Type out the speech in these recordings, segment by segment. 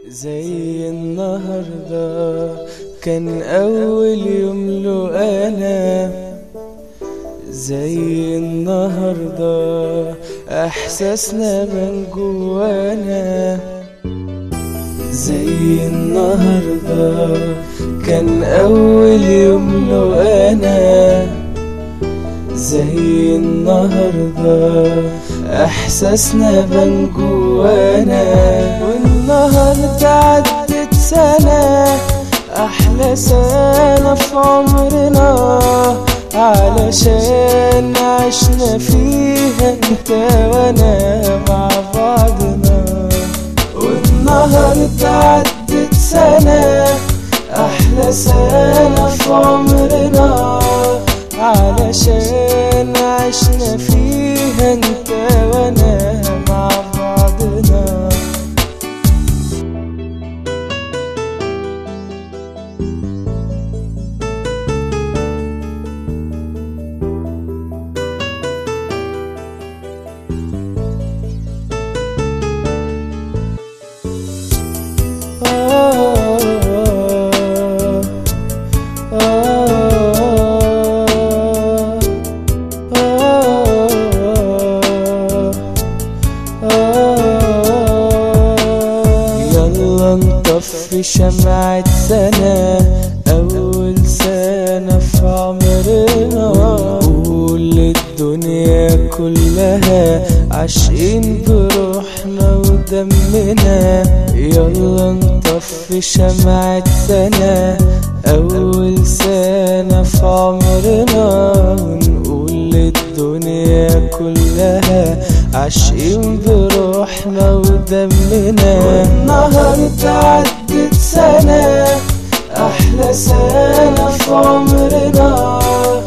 زي النهاردة كان أول يوم له أنا زي النهاردة إحساسنا من جوانا زي النهاردة كان أول يوم له أنا زي النهاردة احساسنا بان جوانا والنهاردة عدت سنة احلى سنة في عمرنا علشان عشنا فيها انت وانا مع بعضنا والنهاردة عدت سنة احلى سنة في عمرنا علشان عشنا فيها انت وانا مع بعضنا يلا نطفي شمعة سنة أول سنة في عمرنا ونقول للدنيا كلها عاشقين بروحنا ودمنا يلا نطفي شمعة سنة أول سنة في عمرنا ونقول للدنيا كلها عاشقين بروحنا ودمنا والنهاردة عدت سنة أحلى سنة في عمرنا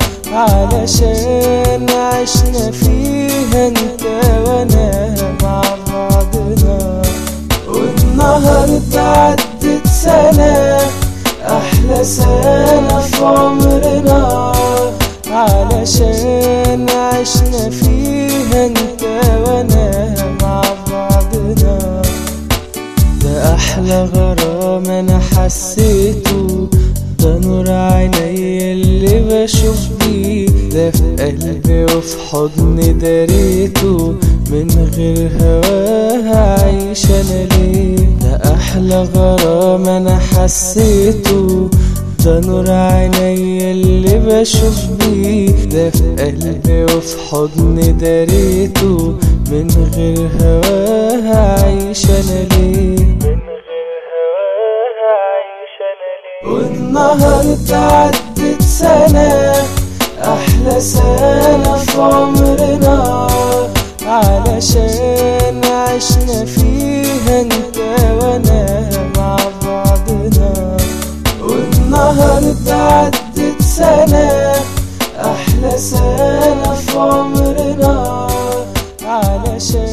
علشان عشنا فيها انت وانا مع بعضنا والنهاردة عدت سنة أحلى سنة في عمرنا علشان عشنا فيها انت وانا مع بعضنا ده احلى غرام انا حسيته ده نور عيني اللي بشوف بيه ده في قلبي وفي حضني داريته من غير هواها عايش انا ليه ده احلى غرام انا حسيته ده نور عيني اللي بشوف بيه ده في قلبي وفي حضني داريته من غير هواها عايش انا ليه والنهاردة عدت سنة أحلى سنة في عمرنا علشان عشنا فيها انت وانا مع بعضنا والنهاردة عدت سنة أحلى سنة في عمرنا علشان